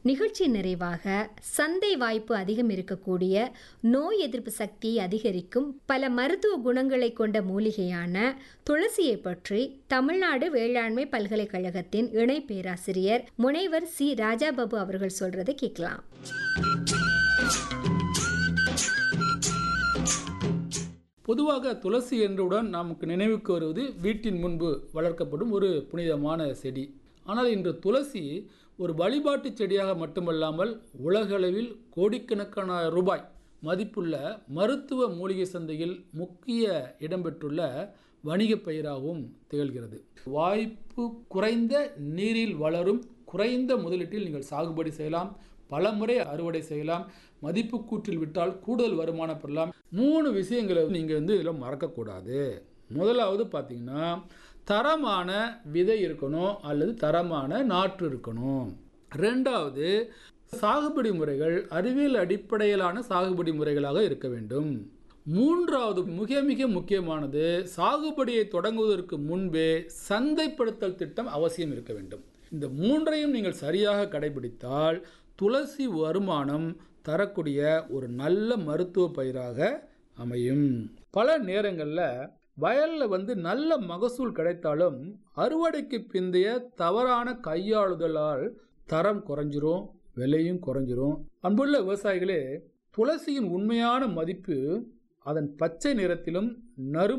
நிகழ்ச்சி நிறைவாக சந்தை வாய்ப்பு அதிகம் இருக்கக்கூடிய நோய் எதிர்ப்பு சக்தியை அதிகரிக்கும் பல மருத்துவ குணங்களை கொண்ட மூலிகையான துளசியை பற்றி தமிழ்நாடு வேளாண்மை பல்கலைக்கழகத்தின் இணை பேராசிரியர் முனைவர் சி ராஜாபாபு அவர்கள் சொல்றதை கேட்கலாம் பொதுவாக துளசி என்றவுடன் நமக்கு நினைவுக்கு வருவது வீட்டின் முன்பு வளர்க்கப்படும் ஒரு புனிதமான செடி ஆனால் இன்று துளசி ஒரு வழிபாட்டு செடியாக மட்டுமல்லாமல் உலகளவில் கோடிக்கணக்கான ரூபாய் மதிப்புள்ள மருத்துவ மூலிகை சந்தையில் முக்கிய இடம்பெற்றுள்ள வணிகப் பயிராகவும் திகழ்கிறது வாய்ப்பு குறைந்த நீரில் வளரும் குறைந்த முதலீட்டில் நீங்கள் சாகுபடி செய்யலாம் பல முறை அறுவடை செய்யலாம் மதிப்பு கூற்றில் விட்டால் கூடுதல் வருமானம் பெறலாம் மூணு விஷயங்களை நீங்கள் வந்து இதில் மறக்கக்கூடாது முதலாவது பார்த்தீங்கன்னா தரமான விதை இருக்கணும் அல்லது தரமான நாற்று இருக்கணும் ரெண்டாவது சாகுபடி முறைகள் அறிவியல் அடிப்படையிலான சாகுபடி முறைகளாக இருக்க வேண்டும் மூன்றாவது மிக மிக முக்கியமானது சாகுபடியை தொடங்குவதற்கு முன்பே சந்தைப்படுத்தல் திட்டம் அவசியம் இருக்க வேண்டும் இந்த மூன்றையும் நீங்கள் சரியாக கடைபிடித்தால் துளசி வருமானம் தரக்கூடிய ஒரு நல்ல மருத்துவ பயிராக அமையும் பல நேரங்களில் வயலில் வந்து நல்ல மகசூல் கிடைத்தாலும் அறுவடைக்கு பிந்தைய தவறான கையாளுதலால் தரம் குறைஞ்சிரும் விலையும் குறைஞ்சிரும் அன்புள்ள விவசாயிகளே துளசியின் உண்மையான மதிப்பு அதன் பச்சை நிறத்திலும் நறு